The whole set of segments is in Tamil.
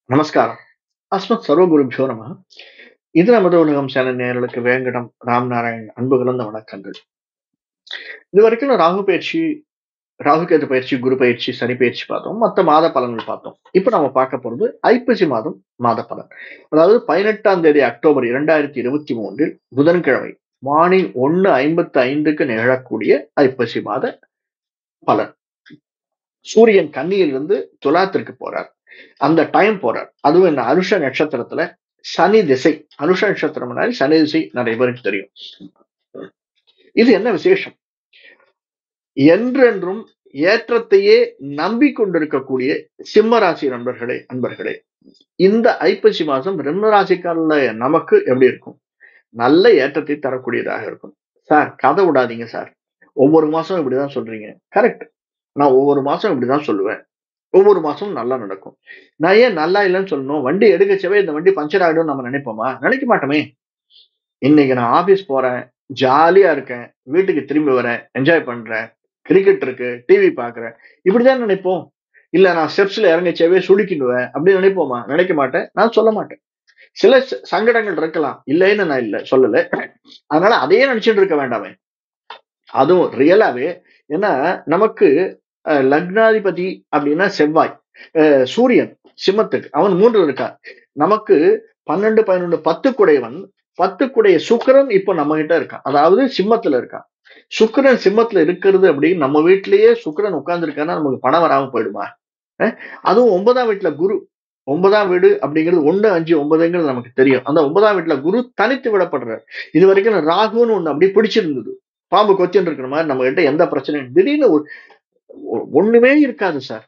நமஸ்காரம் அஸ்மத் சர்வகுருபியோ நம இது நமது உலகம் சேனல் நேயர்களுக்கு வேங்கடம் ராம்நாராயண் அன்பு கலந்த வணக்கங்கள் இது வரைக்கும் ராகு பயிற்சி ராகு கேது பயிற்சி குரு பயிற்சி சனி பயிற்சி பார்த்தோம் மற்ற மாத பலன்கள் பார்த்தோம் இப்போ நம்ம பார்க்க போறது ஐப்பசி மாதம் மாத பலன் அதாவது பதினெட்டாம் தேதி அக்டோபர் இரண்டாயிரத்தி இருபத்தி மூன்றில் புதன்கிழமை மார்னிங் ஒன்னு ஐம்பத்தி ஐந்துக்கு நிகழக்கூடிய ஐப்பசி மாத பலன் சூரியன் கன்னியிலிருந்து துலாத்திற்கு போறார் அந்த டைம் போறார் அதுவும் இந்த அனுஷ நட்சத்திரத்துல சனி திசை அனுஷ நட்சத்திரம் சனி திசை நிறைய பேருக்கு தெரியும் இது என்ன விசேஷம் என்றென்றும் ஏற்றத்தையே நம்பிக்கொண்டிருக்கக்கூடிய சிம்ம ராசி நண்பர்களே அன்பர்களே இந்த ஐப்பசி மாசம் ரெண்டு ராசிக்காரில் நமக்கு எப்படி இருக்கும் நல்ல ஏற்றத்தை தரக்கூடியதாக இருக்கும் சார் கதை விடாதீங்க சார் ஒவ்வொரு மாசம் இப்படிதான் சொல்றீங்க கரெக்ட் நான் ஒவ்வொரு மாசம் இப்படிதான் சொல்லுவேன் ஒவ்வொரு மாசமும் நல்லா நடக்கும் நான் ஏன் நல்லா இல்லைன்னு சொல்லணும் வண்டி எடுக்கச்சவே இந்த வண்டி பஞ்சர் ஆகிடும் நம்ம நினைப்போமா நினைக்க மாட்டோமே இன்னைக்கு நான் ஆபீஸ் போறேன் ஜாலியா இருக்கேன் வீட்டுக்கு திரும்பி வரேன் என்ஜாய் பண்றேன் கிரிக்கெட் இருக்கு டிவி பாக்குறேன் இப்படிதான் நினைப்போம் இல்ல நான் ஸ்டெப்ஸ்ல இறங்கச்சவே சுடுக்கிடுவேன் அப்படின்னு நினைப்போமா நினைக்க மாட்டேன் நான் சொல்ல மாட்டேன் சில சங்கடங்கள் இருக்கலாம் இல்லைன்னு நான் இல்லை சொல்லல அதனால அதையே நினைச்சிட்டு இருக்க வேண்டாமே அதுவும் ரியலாவே ஏன்னா நமக்கு லக்னாதிபதி அப்படின்னா செவ்வாய் சூரியன் சிம்மத்துக்கு அவன் மூன்று இருக்கான் நமக்கு பன்னெண்டு பதினொன்று பத்து குடையவன் பத்து குடைய சுக்கரன் இப்போ நம்ம கிட்ட இருக்கான் அதாவது சிம்மத்துல இருக்கான் சுக்கரன் சிம்மத்துல இருக்கிறது அப்படின்னு நம்ம வீட்டிலேயே சுக்கரன் உட்கார்ந்துருக்கான்னா நமக்கு பணம் வராம போயிடுமா அதுவும் ஒன்பதாம் வீட்டுல குரு ஒன்பதாம் வீடு அப்படிங்கிறது ஒண்ணு அஞ்சு ஒன்பதுங்கிறது நமக்கு தெரியும் அந்த ஒன்பதாம் வீட்டுல குரு தனித்து விடப்படுறாரு இது வரைக்கும் ராகுன்னு ஒண்ணு அப்படியே பிடிச்சிருந்தது பாம்பு கொத்தின்னு இருக்கிற மாதிரி நம்ம கிட்ட எந்த பிரச்சனையும் திடீர்னு ஒண்ணுமே இருக்காது சார்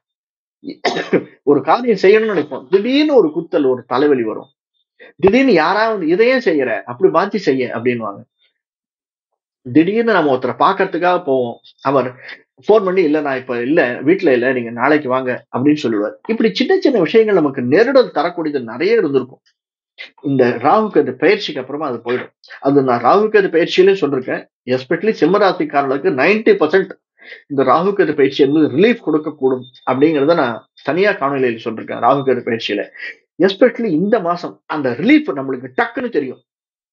ஒரு காரியம் செய்யணும்னு நினைப்போம் திடீர்னு ஒரு குத்தல் ஒரு தலைவலி வரும் திடீர்னு யாராவது இதையே செய்யற அப்படி மாத்தி செய்ய அப்படின்வாங்க திடீர்னு நம்ம ஒருத்தரை பாக்குறதுக்காக போவோம் அவர் போன் பண்ணி இல்ல நான் இப்ப இல்ல வீட்டுல இல்ல நீங்க நாளைக்கு வாங்க அப்படின்னு சொல்லுவார் இப்படி சின்ன சின்ன விஷயங்கள் நமக்கு நெருடல் தரக்கூடியது நிறைய இருந்திருக்கும் இந்த ராகுக்கு அது பயிற்சிக்கு அப்புறமா அது போயிடும் அது நான் ராகுக்கு அது பயிற்சியிலே சொல்லிருக்கேன் எஸ்பெஷலி சிம்மராசிக்காரர்களுக்கு நைன்டி பர்சன்ட் இந்த ராகுகேது பயிற்சி என்பது ரிலீஃப் கொடுக்கக்கூடும் அப்படிங்கிறத நான் தனியா காணொலியில் சொல்லிருக்கேன் ராகுகேது பயிற்சியில எஸ்பெஷலி இந்த மாசம் அந்த ரிலீஃப் நம்மளுக்கு டக்குன்னு தெரியும்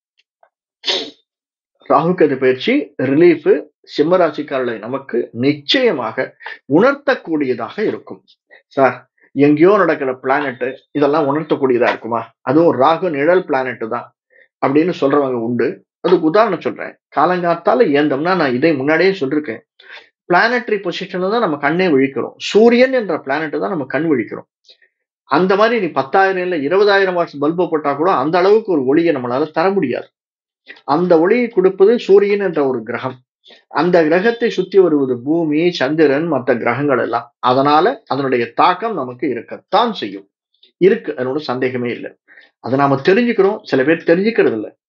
ராகுகேது பயிற்சி ரிலீஃப் சிம்மராசிக்காரர்களை நமக்கு நிச்சயமாக உணர்த்தக்கூடியதாக இருக்கும் சார் எங்கேயோ நடக்கிற பிளானட் இதெல்லாம் உணர்த்தக்கூடியதா இருக்குமா அதுவும் ராகு நிழல் பிளானட் தான் அப்படின்னு சொல்றவங்க உண்டு அதுக்கு உதாரணம் சொல்றேன் காலங்காத்தால ஏந்தோம்னா நான் இதை முன்னாடியே சொல்லிருக்கேன் பிளானட்டரி பொசிஷன்ல தான் நம்ம கண்ணே விழிக்கிறோம் சூரியன் என்ற பிளானட் தான் நம்ம கண் விழிக்கிறோம் அந்த மாதிரி நீ பத்தாயிரம் இல்ல இருபதாயிரம் வாட்ஸ் பல்பு போட்டா கூட அந்த அளவுக்கு ஒரு ஒளியை நம்மளால தர முடியாது அந்த ஒளியை கொடுப்பது சூரியன் என்ற ஒரு கிரகம் அந்த கிரகத்தை சுத்தி வருவது பூமி சந்திரன் மற்ற கிரகங்கள் எல்லாம் அதனால அதனுடைய தாக்கம் நமக்கு இருக்கத்தான் செய்யும் இருக்கு அதனோட சந்தேகமே இல்லை அதை நாம தெரிஞ்சுக்கிறோம் சில பேர் தெரிஞ்சுக்கிறது இல்லை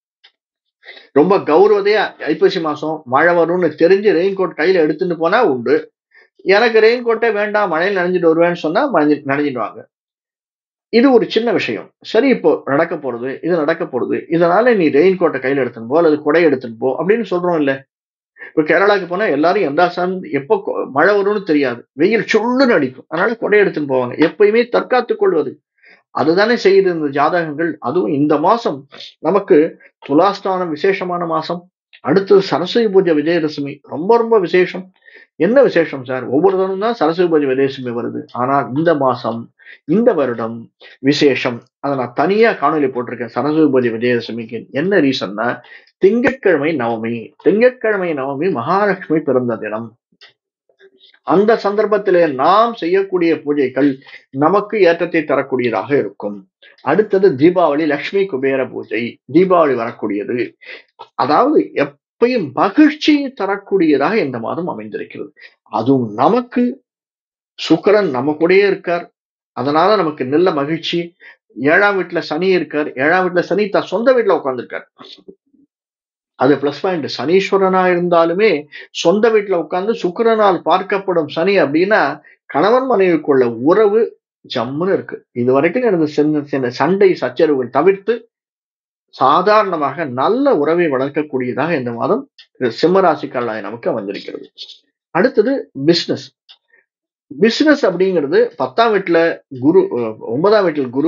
ரொம்ப கௌரவதையா ஐப்பசி மாசம் மழை வரும்னு தெரிஞ்சு ரெயின் கோட் கையில எடுத்துட்டு போனா உண்டு எனக்கு ரெயின் கோட்டே வேண்டாம் மழையில் நனைஞ்சிட்டு வருவேன்னு சொன்னா மழை நனைஞ்சிடுவாங்க இது ஒரு சின்ன விஷயம் சரி இப்போ நடக்க போறது இது நடக்க போறது இதனால நீ ரெயின் கோட்டை கையில எடுத்துன்னு போ அல்லது கொடை எடுத்துன்னு போ அப்படின்னு சொல்றோம் இல்ல இப்ப கேரளாக்கு போனா எல்லாரும் எந்த சான் எப்போ மழை வரும்னு தெரியாது வெயில் சுள்ளுன்னு அடிக்கும் அதனால கொடை எடுத்துன்னு போவாங்க எப்பயுமே தற்காத்துக் கொள்வது அதுதானே செய்யுது இந்த ஜாதகங்கள் அதுவும் இந்த மாசம் நமக்கு துலாஸ்தானம் விசேஷமான மாசம் அடுத்தது சரஸ்வதி பூஜை விஜயதசமி ரொம்ப ரொம்ப விசேஷம் என்ன விசேஷம் சார் ஒவ்வொரு தரம் தான் சரஸ்வதி பூஜை விஜயதசமி வருது ஆனால் இந்த மாசம் இந்த வருடம் விசேஷம் அதை நான் தனியா காணொலி போட்டிருக்கேன் சரஸ்வதி பூஜை விஜயதசமிக்கு என்ன ரீசன்னா திங்கட்கிழமை நவமி திங்கட்கிழமை நவமி மகாலட்சுமி பிறந்த தினம் அந்த சந்தர்ப்பத்திலே நாம் செய்யக்கூடிய பூஜைகள் நமக்கு ஏற்றத்தை தரக்கூடியதாக இருக்கும் அடுத்தது தீபாவளி லக்ஷ்மி குபேர பூஜை தீபாவளி வரக்கூடியது அதாவது எப்பயும் மகிழ்ச்சியை தரக்கூடியதாக இந்த மாதம் அமைந்திருக்கிறது அதுவும் நமக்கு சுக்கரன் நம்ம கூடயே இருக்கார் அதனால நமக்கு நல்ல மகிழ்ச்சி ஏழாம் வீட்டுல சனி இருக்கார் ஏழாம் வீட்டுல சனி தான் சொந்த வீட்டுல உட்கார்ந்துருக்கார் அது பிளஸ் பாயிண்ட் சனீஸ்வரனா இருந்தாலுமே சொந்த வீட்டுல உட்கார்ந்து சுக்கரனால் பார்க்கப்படும் சனி அப்படின்னா கணவன் மனைவிக்குள்ள உறவு ஜம்முன்னு இருக்கு இது வரைக்கும் நடந்த சின்ன சின்ன சண்டை சச்சரவுகள் தவிர்த்து சாதாரணமாக நல்ல உறவை வளர்க்கக்கூடியதாக இந்த மாதம் சிம்மராசிக்காரனாய் நமக்கு வந்திருக்கிறது அடுத்தது பிசினஸ் பிசினஸ் அப்படிங்கிறது பத்தாம் வீட்டுல குரு அஹ், ஒன்பதாம் வீட்டுல குரு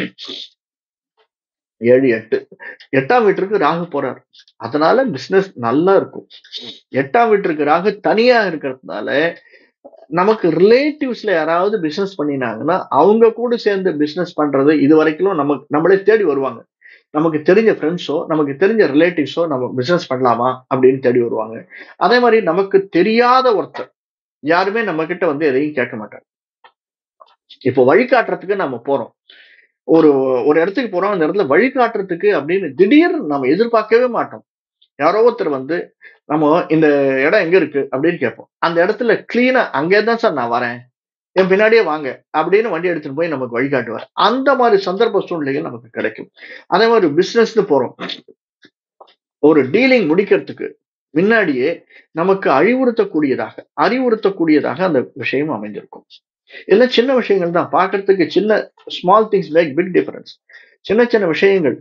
ஏழு எட்டு எட்டாம் வீட்டிற்கு ராகு போறார் அதனால பிசினஸ் நல்லா இருக்கும் எட்டாம் வீட்டிற்கு ராகு தனியா இருக்கிறதுனால நமக்கு ரிலேட்டிவ்ஸ்ல யாராவது பிசினஸ் பண்ணினாங்கன்னா அவங்க கூட சேர்ந்து பிசினஸ் பண்றது இது வரைக்கும் நமக்கு நம்மளே தேடி வருவாங்க நமக்கு தெரிஞ்ச ஃப்ரெண்ட்ஸோ நமக்கு தெரிஞ்ச ரிலேட்டிவ்ஸோ நம்ம பிசினஸ் பண்ணலாமா அப்படின்னு தேடி வருவாங்க அதே மாதிரி நமக்கு தெரியாத ஒருத்தர் யாருமே நம்ம கிட்ட வந்து எதையும் கேட்க மாட்டாங்க இப்போ வழிகாட்டுறதுக்கு நம்ம போறோம் ஒரு ஒரு இடத்துக்கு போறோம் அந்த இடத்துல வழிகாட்டுறதுக்கு அப்படின்னு திடீர்னு நம்ம எதிர்பார்க்கவே மாட்டோம் யாரோ ஒருத்தர் வந்து நம்ம இந்த இடம் எங்க இருக்கு அப்படின்னு கேட்போம் அந்த இடத்துல கிளீனா அங்கே தான் சார் நான் வரேன் என் பின்னாடியே வாங்க அப்படின்னு வண்டி எடுத்துட்டு போய் நமக்கு வழிகாட்டுவார் அந்த மாதிரி சந்தர்ப்ப சூழ்நிலைகள் நமக்கு கிடைக்கும் அதே மாதிரி பிசினஸ்னு போறோம் ஒரு டீலிங் முடிக்கிறதுக்கு முன்னாடியே நமக்கு அழிவுறுத்தக்கூடியதாக அறிவுறுத்தக்கூடியதாக அந்த விஷயம் அமைந்திருக்கும் எல்லாம் சின்ன விஷயங்கள் தான் பார்க்கறதுக்கு சின்ன small things make big difference சின்ன சின்ன விஷயங்கள்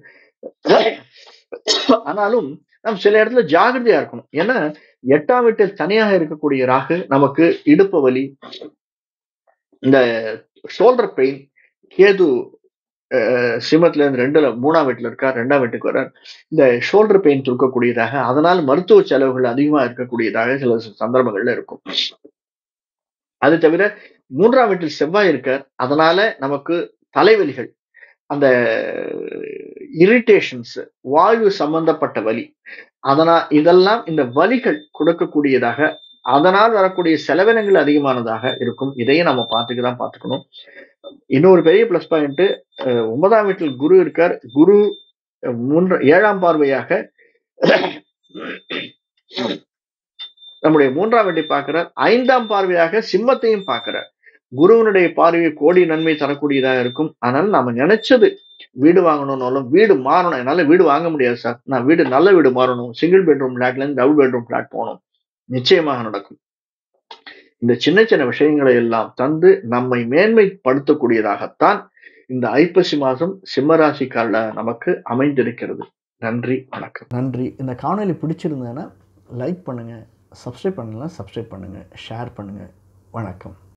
ஆனாலும் நாம் சில இடத்துல ஜாகிரதையா இருக்கணும் ஏன்னா எட்டாம் வீட்டில் தனியாக இருக்கக்கூடிய ராகு நமக்கு இடுப்பு வலி இந்த ஷோல்டர் பெயின் கேது அஹ், சிம்மத்துல இருந்து ரெண்டுல மூணாம் வீட்டுல இருக்கார் ரெண்டாம் வீட்டுக்கு வர்றார் இந்த ஷோல்டர் பெயின் இருக்கக்கூடியதாக அதனால் மருத்துவ செலவுகள் அதிகமா இருக்கக்கூடியதாக சில சந்தர்ப்பங்கள்ல இருக்கும் அது தவிர மூன்றாம் வீட்டில் செவ்வாய் இருக்கார் அதனால நமக்கு தலைவலிகள் அந்த இரிட்டேஷன்ஸ் வாயு சம்பந்தப்பட்ட வலி அதனால் இதெல்லாம் இந்த வலிகள் கொடுக்கக்கூடியதாக அதனால் வரக்கூடிய செலவினங்கள் அதிகமானதாக இருக்கும் இதையும் நம்ம பார்த்துக்கு தான் பார்த்துக்கணும் இன்னொரு பெரிய ப்ளஸ் பாயிண்ட் ஒன்பதாம் வீட்டில் குரு இருக்கார் குரு அஹ், மூன்று ஏழாம் பார்வையாக நம்முடைய மூன்றாம் வீட்டை பார்க்கிறார் ஐந்தாம் பார்வையாக சிம்மத்தையும் பார்க்கிறார் குருவனுடைய பார்வை கோடி நன்மை தரக்கூடியதாக இருக்கும் அதனால நாம நினைச்சது வீடு வாங்கணும்னாலும் வீடு மாறணும் என்னால வீடு வாங்க முடியாது சார் நான் வீடு நல்ல வீடு மாறணும் சிங்கிள் பெட்ரூம் பிளாட்ல இருந்து டபுள் பெட்ரூம் பிளாட் போகணும் நிச்சயமாக நடக்கும் இந்த சின்ன சின்ன விஷயங்களை எல்லாம் தந்து நம்மை மேன்மைப்படுத்தக்கூடியதாகத்தான் இந்த ஐப்பசி மாதம் சிம்மராசிக்கால நமக்கு அமைந்திருக்கிறது நன்றி வணக்கம் நன்றி இந்த காணொளி பிடிச்சிருந்ததுன்னா லைக் பண்ணுங்கள் சப்ஸ்கிரைப் பண்ணலாம் சப்ஸ்கிரைப் பண்ணுங்கள் ஷேர் பண்ணுங்கள் வணக்கம்